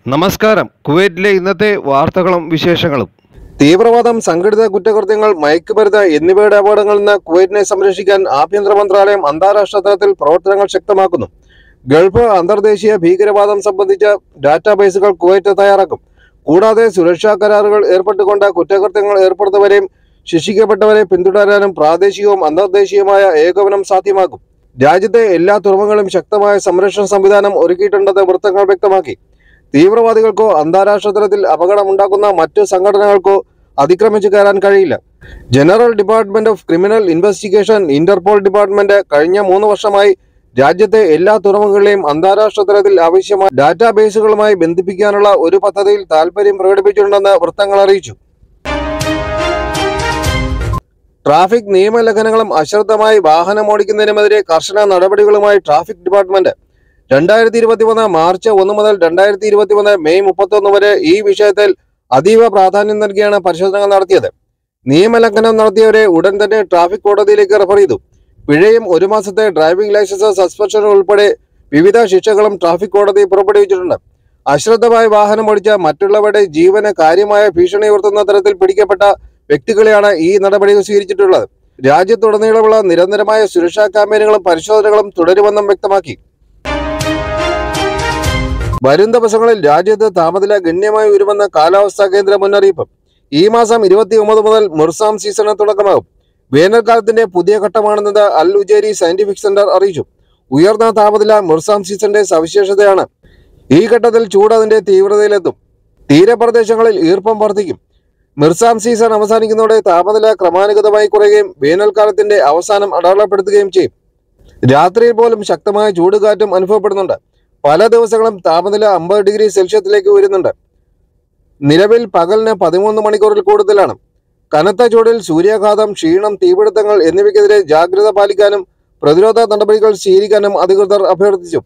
നമസ്കാരം കുവൈറ്റിലെ ഇന്നത്തെ വാർത്തകളും വിശേഷങ്ങളും തീവ്രവാദം സംഘടിത കുറ്റകൃത്യങ്ങൾ മയക്കുമരുന്ന് എന്നിവയുടെ അപകടങ്ങളിൽ നിന്ന് കുവൈറ്റിനെ സംരക്ഷിക്കാൻ ആഭ്യന്തര മന്ത്രാലയം അന്താരാഷ്ട്ര തലത്തിൽ പ്രവർത്തനങ്ങൾ ശക്തമാക്കുന്നു ഗൾഫ് അന്തർദേശീയ ഭീകരവാദം സംബന്ധിച്ച ഡാറ്റാബേസുകൾ കുവൈറ്റ് തയ്യാറാക്കും കൂടാതെ സുരക്ഷാ കരാറുകൾ ഏർപ്പെട്ടുകൊണ്ട് കുറ്റകൃത്യങ്ങൾ ഏർപ്പെടുന്നവരെയും ശിക്ഷിക്കപ്പെട്ടവരെ പിന്തുടരാനും പ്രാദേശികവും അന്തർദേശീയമായ ഏകോപനം സാധ്യമാക്കും രാജ്യത്തെ എല്ലാ തുറമുകളും ശക്തമായ സംരക്ഷണ സംവിധാനം ഒരുക്കിയിട്ടുണ്ടെന്ന് വൃത്തങ്ങൾ വ്യക്തമാക്കി തീവ്രവാദികൾക്കോ അന്താരാഷ്ട്ര തലത്തിൽ അപകടമുണ്ടാക്കുന്ന മറ്റ് സംഘടനകൾക്കോ അതിക്രമിച്ചു കയറാൻ കഴിയില്ല general department of criminal investigation Interpol department കഴിഞ്ഞ മൂന്ന് വർഷമായി രാജ്യത്തെ എല്ലാ തുറമുഖങ്ങളെയും അന്താരാഷ്ട്ര തലത്തിൽ ആവശ്യമായ ഡാറ്റാബേസുകളുമായി ബന്ധിപ്പിക്കാനുള്ള ഒരു പദ്ധതിയിൽ താൽപര്യം പ്രകടിപ്പിച്ചിട്ടുണ്ടെന്ന് വൃത്തങ്ങൾ അറിയിച്ചു ട്രാഫിക് നിയമലംഘനങ്ങളും അശ്രദ്ധമായി വാഹനമോടിക്കുന്നതിനുമെതിരെ കർശന നടപടികളുമായി ട്രാഫിക് ഡിപ്പാർട്ട്മെന്റ് രണ്ടായിരത്തി ഇരുപത്തിമൂന്ന് മാർച്ച് ഒന്ന് മുതൽ രണ്ടായിരത്തി ഇരുപത്തിമൂന്ന് മെയ് മുപ്പത്തൊന്ന് വരെ ഈ വിഷയത്തിൽ അതീവ പ്രാധാന്യം നൽകിയാണ് പരിശോധനകൾ നടത്തിയത് നിയമലംഘനം നടത്തിയവരെ ഉടൻ തന്നെ ട്രാഫിക് കോടതിയിലേക്ക് റഫർ ചെയ്തു പിഴയും ഒരു മാസത്തെ ഡ്രൈവിംഗ് ലൈസൻസ് സസ്പെൻഷൻ ഉൾപ്പെടെ വിവിധ ശിക്ഷകളും ട്രാഫിക് കോടതി പുറപ്പെടുവിച്ചിട്ടുണ്ട് അശ്രദ്ധമായി വാഹനം ഓടിച്ച മറ്റുള്ളവരുടെ ജീവന് കാര്യമായ ഭീഷണി ഉയർത്തുന്ന തരത്തിൽ പിടിക്കപ്പെട്ട വ്യക്തികളെയാണ് ഈ നടപടികൾ സ്വീകരിച്ചിട്ടുള്ളത് രാജ്യത്തുടനീളമുള്ള നിരന്തരമായ സുരക്ഷാ ക്യാമ്പയിനുകളും പരിശോധനകളും തുടരുമെന്നും വ്യക്തമാക്കി വരും ദിവസങ്ങളിൽ രാജ്യത്ത് താപനില ഗണ്യമായി ഉയരുമെന്ന് കാലാവസ്ഥാ കേന്ദ്ര മുന്നറിയിപ്പ് ഈ മാസം ഇരുപത്തി ഒമ്പത് മുതൽ മുർസാം സീസണ് തുടക്കമാകും വേനൽക്കാലത്തിന്റെ പുതിയ ഘട്ടമാണെന്നത് അൽ ഉജേരി സയന്റിഫിക് സെന്റർ അറിയിച്ചു ഉയർന്ന താപനില മുർസാം സീസണിന്റെ സവിശേഷതയാണ് ഈ ഘട്ടത്തിൽ ചൂട് അതിന്റെ തീവ്രതയിലെത്തും തീരപ്രദേശങ്ങളിൽ ഈർപ്പം വർദ്ധിക്കും മിർസാം സീസൺ അവസാനിക്കുന്നതോടെ താപനില ക്രമാനുഗതമായി കുറയുകയും വേനൽക്കാലത്തിന്റെ അവസാനം അടയാളപ്പെടുത്തുകയും ചെയ്യും രാത്രിയിൽ പോലും ശക്തമായ ചൂടുകാറ്റും അനുഭവപ്പെടുന്നുണ്ട് പല ദിവസങ്ങളും താപനില അമ്പത് ഡിഗ്രി സെൽഷ്യസിലേക്ക് ഉയരുന്നുണ്ട് നിലവിൽ പകലിന് പതിമൂന്ന് മണിക്കൂറിൽ കൂടുതലാണ് കനത്ത ചൂടിൽ സൂര്യാഘാതം ക്ഷീണം തീപിടുത്തങ്ങൾ എന്നിവയ്ക്കെതിരെ ജാഗ്രത പാലിക്കാനും പ്രതിരോധ നടപടികൾ സ്വീകരിക്കാനും അധികൃതർ അഭ്യർത്ഥിച്ചു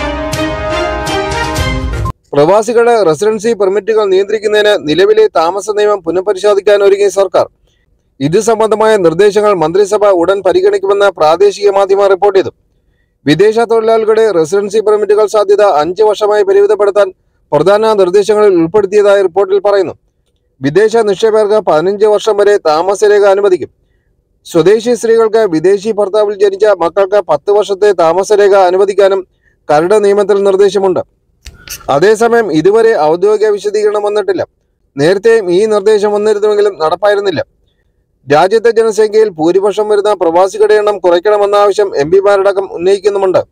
പ്രവാസികളുടെ റെസിഡൻസി പെർമിറ്റുകൾ നിയന്ത്രിക്കുന്നതിന് നിലവിലെ താമസ നിയമം പുനഃപരിശോധിക്കാൻ ഒരുങ്ങി സർക്കാർ ഇത് സംബന്ധമായ നിർദ്ദേശങ്ങൾ മന്ത്രിസഭ ഉടൻ പരിഗണിക്കുമെന്ന് പ്രാദേശിക മാധ്യമ റിപ്പോർട്ട് ചെയ്തു വിദേശ തൊഴിലാളികളുടെ റെസിഡൻസി പെർമിറ്റുകൾ സാധ്യത അഞ്ച് വർഷമായി പരിമിതപ്പെടുത്താൻ പ്രധാന നിർദ്ദേശങ്ങളിൽ ഉൾപ്പെടുത്തിയതായി റിപ്പോർട്ടിൽ പറയുന്നു വിദേശ നിക്ഷേപകർക്ക് പതിനഞ്ച് വർഷം വരെ താമസരേഖ അനുവദിക്കും സ്വദേശി സ്ത്രീകൾക്ക് വിദേശി ഭർത്താവിൽ ജനിച്ച മക്കൾക്ക് പത്ത് വർഷത്തെ താമസരേഖ അനുവദിക്കാനും കരട് നിയമത്തിൽ നിർദ്ദേശമുണ്ട് അതേസമയം ഇതുവരെ ഔദ്യോഗിക വിശദീകരണം വന്നിട്ടില്ല നേരത്തെയും ഈ നിർദ്ദേശം വന്നിരുന്നുവെങ്കിലും നടപ്പായിരുന്നില്ല രാജ്യത്തെ ജനസംഖ്യയിൽ ഭൂരിപക്ഷം വരുന്ന പ്രവാസികളുടെ എണ്ണം കുറയ്ക്കണമെന്ന ആവശ്യം എം പിമാരടക്കം ഉന്നയിക്കുന്നുമുണ്ട്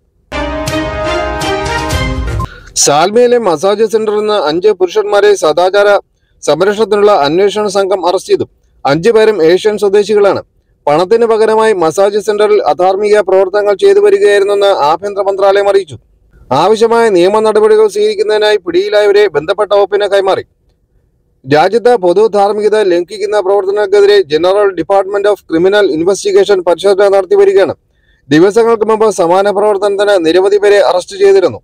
സാൽമയിലെ മസാജ് സെന്ററിൽ നിന്ന് അഞ്ച് പുരുഷന്മാരെ സദാചാര സംരക്ഷണത്തിനുള്ള അന്വേഷണ സംഘം അറസ്റ്റ് ചെയ്തു അഞ്ചു പേരും ഏഷ്യൻ സ്വദേശികളാണ് പണത്തിന് പകരമായി മസാജ് സെന്ററിൽ അധാർമിക പ്രവർത്തനങ്ങൾ ചെയ്തു വരികയായിരുന്നെന്ന് ആഭ്യന്തര മന്ത്രാലയം അറിയിച്ചു ആവശ്യമായ നിയമ നടപടികൾ സ്വീകരിക്കുന്നതിനായി പിടിയിലായവരെ ബന്ധപ്പെട്ട വകുപ്പിന് കൈമാറി രാജ്യത്ത് പൊതു ധാർമ്മികത ലംഘിക്കുന്ന പ്രവർത്തനങ്ങൾക്കെതിരെ general department of criminal investigation പരിശോധന നടത്തി വരികയാണ് ദിവസങ്ങൾക്ക് മുമ്പ് സമാന പ്രവർത്തനത്തിന് നിരവധി പേരെ അറസ്റ്റ് ചെയ്തിരുന്നു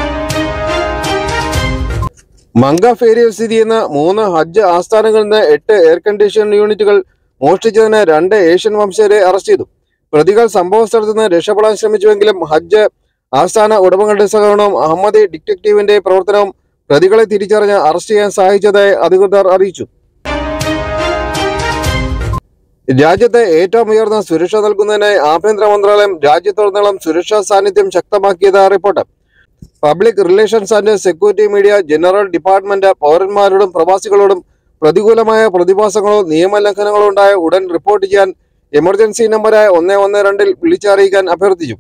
മംഗഫ് ഏരിയയിൽ സ്ഥിതി ചെയ്യുന്ന മൂന്ന് ഹജ്ജ് ആസ്ഥാനങ്ങളിൽ നിന്ന് എട്ട് എയർ കണ്ടീഷൻ യൂണിറ്റുകൾ മോഷ്ടിച്ചതിന് രണ്ട് ഏഷ്യൻ വംശജരെ അറസ്റ്റ് ചെയ്തു പ്രതികൾ സംഭവ സ്ഥലത്ത് നിന്ന് രക്ഷപ്പെടാൻ ശ്രമിച്ചുവെങ്കിലും ഹജ്ജ് ആസ്ഥാന ഉടമകളുടെ സഹകരണവും അഹമ്മദി ഡിറ്റക്റ്റീവിന്റെ പ്രവർത്തനവും പ്രതികളെ തിരിച്ചറിഞ്ഞ് അറസ്റ്റ് ചെയ്യാൻ സഹായിച്ചതായി അധികൃതർ അറിയിച്ചു രാജ്യത്തെ ഏറ്റവും ഉയർന്ന സുരക്ഷ നൽകുന്നതിനായി ആഭ്യന്തര മന്ത്രാലയം രാജ്യത്തുടനീളം സുരക്ഷാ സാന്നിധ്യം ശക്തമാക്കിയതായി report public relations and security media general department പൗരന്മാരോടും പ്രവാസികളോടും പ്രതികൂലമായ പ്രതിഭാസങ്ങളോ നിയമലംഘനങ്ങളോ ഉണ്ടായ ഉടൻ റിപ്പോർട്ട് ചെയ്യാൻ എമർജൻസി നമ്പറായ ഒന്ന് ഒന്ന് രണ്ടിൽ വിളിച്ചറിയിക്കാൻ അഭ്യർത്ഥിച്ചു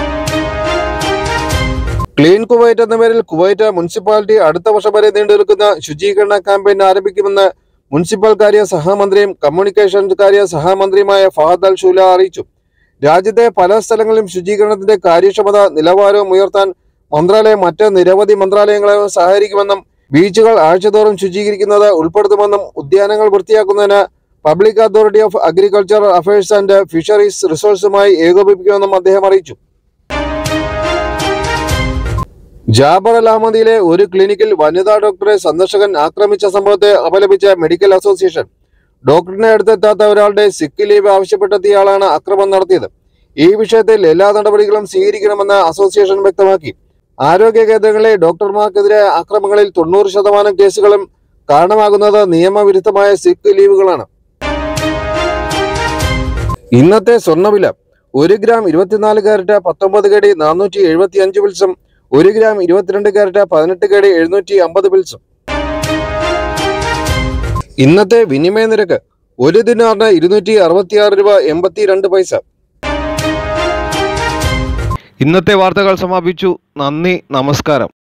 ക്ലീൻ കുവൈറ്റ് എന്ന പേരിൽ കുവൈറ്റ് മുനിസിപ്പാലിറ്റി അടുത്ത വർഷം വരെ നീണ്ടു നിൽക്കുന്ന ശുചീകരണ ക്യാമ്പയിൻ ആരംഭിക്കുമെന്ന് മുനിസിപ്പൽ കാര്യ സഹമന്ത്രിയും കമ്മ്യൂണിക്കേഷൻ കാര്യ സഹമന്ത്രിയുമായ ഫഹദ് അൽ ഷൂല അറിയിച്ചു രാജ്യത്തെ പല സ്ഥലങ്ങളിലും ശുചീകരണത്തിന്റെ കാര്യക്ഷമത നിലവാരവും ഉയർത്താൻ മന്ത്രാലയം മറ്റ് നിരവധി മന്ത്രാലയങ്ങളെയും സഹകരിക്കുമെന്നും ബീച്ചുകൾ ആഴ്ചതോറും ശുചീകരിക്കുന്നത് ഉൾപ്പെടുത്തുമെന്നും ഉദ്യാനങ്ങൾ വൃത്തിയാക്കുന്നതിന് public authority of agricultural affairs and fisheries റിസോഴ്സുമായി ഏകോപിപ്പിക്കുമെന്നും അദ്ദേഹം അറിയിച്ചു ജാബർ അൽ അഹമ്മദിയിലെ ഒരു ക്ലിനിക്കിൽ വനിതാ ഡോക്ടറെ സന്ദർശകൻ ആക്രമിച്ച സംഭവത്തെ അപലപിച്ച മെഡിക്കൽ അസോസിയേഷൻ ഡോക്ടറിനെ അടുത്തെത്താത്ത ഒരാളുടെ സിക്ക് ലീവ് ആവശ്യപ്പെട്ടെത്തിയ ആളാണ് അക്രമം നടത്തിയത് ഈ വിഷയത്തിൽ എല്ലാ നടപടികളും സ്വീകരിക്കണമെന്ന് അസോസിയേഷൻ വ്യക്തമാക്കി ആരോഗ്യ കേന്ദ്രങ്ങളിലെ ഡോക്ടർമാർക്കെതിരെ ആക്രമണങ്ങളിൽ തൊണ്ണൂറ് ശതമാനം കേസുകളും കാരണമാകുന്നത് നിയമവിരുദ്ധമായ സിക്ക് ലീവുകളാണ് ഇന്നത്തെ സ്വർണ്ണവില ഒരു ഗ്രാം ഇരുപത്തിനാല് കാരറ്റ് പത്തൊമ്പത് കടി നാനൂറ്റി എഴുപത്തി അഞ്ച് പിൽസും ഒരു ഗ്രാം ഇരുപത്തിരണ്ട് കാരറ്റ് പതിനെട്ട് കടി എഴുന്നൂറ്റി അമ്പത് പിൽസും ഇന്നത്തെ വിനിമയ നിരക്ക് ഒരു ദിനാറിന് ഇരുന്നൂറ്റി അറുപത്തിയാറ് രൂപ എൺപത്തി രണ്ട് പൈസ ഇന്നത്തെ വാർത്തകൾ സമാപിച്ചു നന്ദി നമസ്കാരം